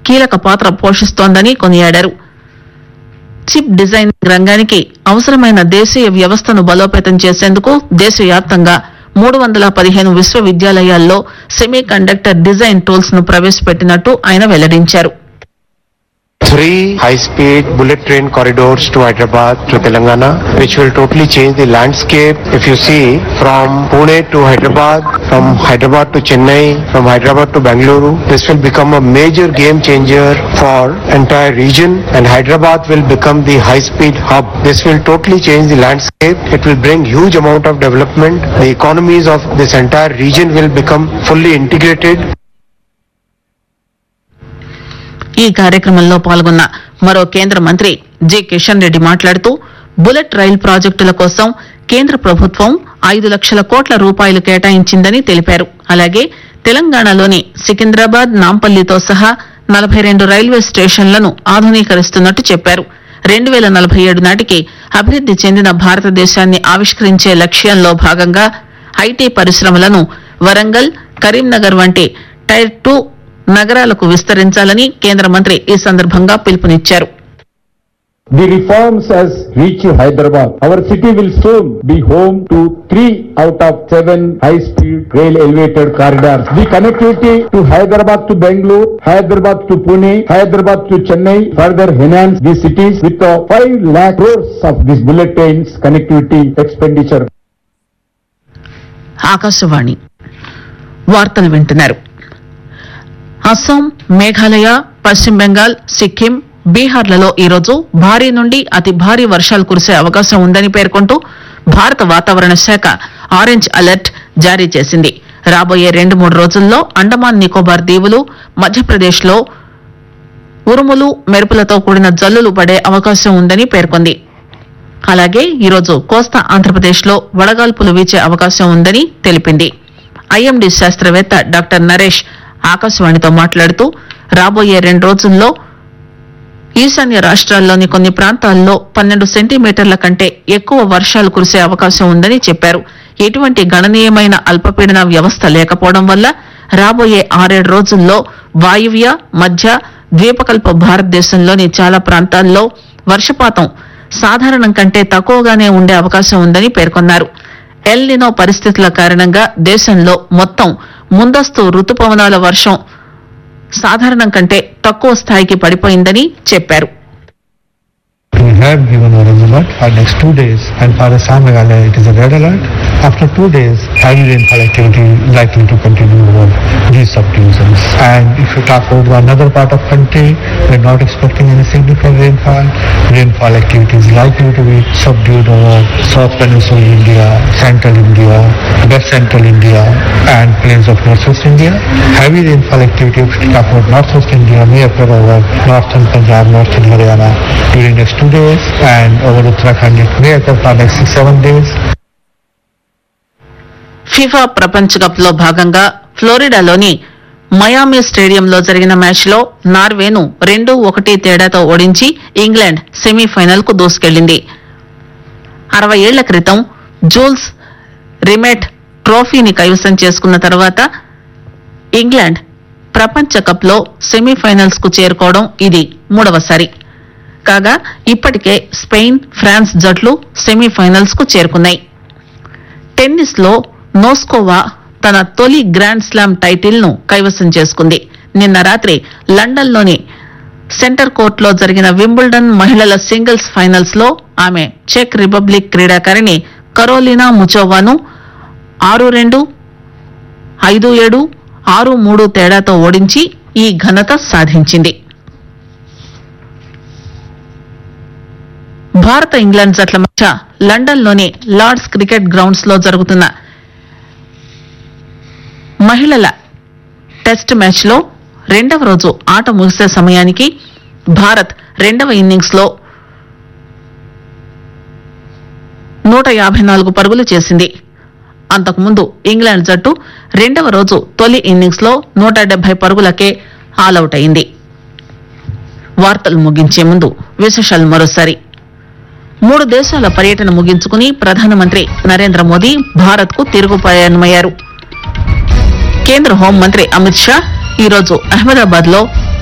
కీలక పాత్ర పోషిస్తోందని కొనియాడారు చిప్ డిజైనింగ్ రంగానికి అవసరమైన దేశీయ వ్యవస్థను బలోపేతం చేసేందుకు దేశవ్యాప్తంగా మూడు వందల పదిహేను విశ్వవిద్యాలయాల్లో సెమీ కండక్టర్ డిజైన్ టూల్స్ ను ప్రవేశపెట్టినట్టు ఆయన వెల్లడించారు three high-speed bullet train corridors to Hyderabad to Telangana, which will totally change the landscape. If you see from Pune to Hyderabad, from Hyderabad to Chennai, from Hyderabad to Bangalore, this will become a major game changer for entire region and Hyderabad will become the high-speed hub. This will totally change the landscape. It will bring huge amount of development. The economies of this entire region will become fully integrated ఈ కార్యక్రమంలో పాల్గొన్న మరో కేంద్ర మంత్రి G Kishan Reddy మాట్లాడుతూ bullet rail ప్రాజెక్టుల కోసం కేంద్ర ప్రభుత్వం ఐదు లక్షల కోట్ల రూపాయలు కేటాయించిందని తెలిపారు అలాగే తెలంగాణలోని సికింద్రాబాద్ నాంపల్లితో సహా నలభై రెండు రైల్వే స్టేషన్లను ఆధునీకరిస్తున్నట్టు చెప్పారు రెండు వేల నలభై ఏడు నాటికి అభివృద్ది చెందిన భారతదేశాన్ని ఆవిష్కరించే లక్ష్యంలో భాగంగా ఐటీ పరిశ్రమలను వరంగల్ కరీంనగర్ వంటి టైర్ టూ నగరాలకు విస్తరించాలని కేంద్ర మంత్రి ఈ సందర్భంగా పిలుపునిచ్చారు The reforms has reached Hyderabad. Our city will soon be home to three out of seven high-speed rail elevated corridors. The connectivity to Hyderabad to Bangalore, Hyderabad to Pune, Hyderabad to Chennai further enhance these cities with a 5 lakh crores of these bullet trains connectivity expenditure. Akashvani వార్తలు వింటున్నారు అస్సాం మేఘాలయ పశ్చిమ బెంగాల్ సిక్కిం బీహార్లలో ఈరోజు భారీ నుండి అతి భారీ వర్షాలు కురిసే అవకాశం ఉందని పేర్కొంటూ భారత వాతావరణ శాఖ ఆరెంజ్ అలర్ట్ జారీ చేసింది రాబోయే రెండు మూడు రోజుల్లో అండమాన్ నికోబార్ దీవులు మధ్యప్రదేశ్లో ఉరుములు మెరుపులతో కూడిన జల్లులు పడే అవకాశం ఉందని పేర్కొంది అలాగే ఈరోజు కోస్తా ఆంధ్రప్రదేశ్లో వడగాల్పులు వీచే అవకాశం ఉందని తెలిపింది ఐఎండీ శాస్త్రవేత్త డాక్టర్ నరేష్ ఆకాశవాణితో మాట్లాడుతూ రాబోయే రెండు రోజుల్లో ఈశాన్య రాష్ట్రాల్లోని కొన్ని ప్రాంతాల్లో పన్నెండు సెంటీమీటర్ల కంటే ఎక్కువ వర్షాలు కురిసే అవకాశం ఉందని చెప్పారు ఎటువంటి గణనీయమైన అల్పపీడన వ్యవస్థ లేకపోవడం వల్ల రాబోయే ఆరేడు రోజుల్లో వాయువ్య మధ్య ద్వీపకల్ప భారతదేశంలోని చాలా ప్రాంతాల్లో వర్షపాతం సాధారణం కంటే తక్కువగానే ఉండే అవకాశం ఉందని పేర్కొన్నారు ఎల్నినో పరిస్థితుల కారణంగా దేశంలో మొత్తం ముందస్తు రుతుపవనాల వర్షం సాధారణం కంటే తక్కువ స్థాయికి పడిపోయిందని చెప్పారు We have given orange alert for next two days and for Assam Meghalaya it is a red alert. After two days, heavy rainfall activity likely to continue over these subdivisions. And if you talk about another part of country, we are not expecting any significant rainfall. Rainfall activity is likely to be subdued over South Peninsular India, Central India, West Central India and plains of Northwest India. Heavy rainfall activity if you talk about Northwest India may occur over Northern Punjab, Northern Haryana during next two days and over Uttarakhand it may occur for next six, seven days. FIFA ప్రపంచ cup లో భాగంగా ఫ్లోరిడాలోని మయామి స్టేడియంలో జరిగిన match లో నార్వేను రెండు ఒకటి తేడాతో ఓడించి ఇంగ్లాండ్ సెమీఫైనల్ కు దూసుకెళ్లింది అరవై ఏళ్ల క్రితం జూల్స్ రిమెట్ ట్రోఫీని కైవసం చేసుకున్న తర్వాత ఇంగ్లాండ్ ప్రపంచ కప్ లో సెమీఫైనల్స్ కు చేరుకోవడం ఇది మూడవసారి కాగా ఇప్పటికే స్పెయిన్ ఫ్రాన్స్ జట్లు సెమీఫైనల్స్ కు చేరుకున్నాయి టెన్నిస్ లో నోస్కోవా తన తొలి గ్రాండ్ స్లామ్ టైటిల్ ను కైవసం చేసుకుంది నిన్న రాత్రి లండన్ లోని సెంటర్ కోర్టులో జరిగిన వింబుల్డన్ మహిళల సింగిల్స్ ఫైనల్స్ లో ఆమె చెక్ రిపబ్లిక్ క్రీడాకారిణి కరోలినా ముచోవాను ఆరు రెండు ఐదు ఏడు ఆరు మూడు తేడాతో ఓడించి ఈ ఘనత సాధించింది భారత ఇంగ్లాండ్ జట్ల మధ్య లండన్ లోని లార్డ్స్ క్రికెట్ గ్రౌండ్స్ లో జరుగుతున్న మహిళల టెస్ట్ మ్యాచ్ లో రెండవ రోజు ఆట ముగిసే సమయానికి భారత్ రెండవ ఇన్నింగ్స్ లో నూట యాభై నాలుగు పరుగులు చేసింది అంతకుముందు ఇంగ్లాండ్ జట్టు రెండవ రోజు తొలి ఇన్నింగ్స్ లో నూట డెబ్బై పరుగులకే ఆలౌట్ అయింది వార్తలు ముగించే ముందు విశేషాలు మరోసారి మూడు దేశాల పర్యటన ముగించుకుని ప్రధానమంత్రి నరేంద్ర మోదీ భారత్ కు తిరుగు ప్రయాణమయ్యారు కేంద్ర హోంమంత్రి అమిత్ షా ఈరోజు అహ్మదాబాద్ లో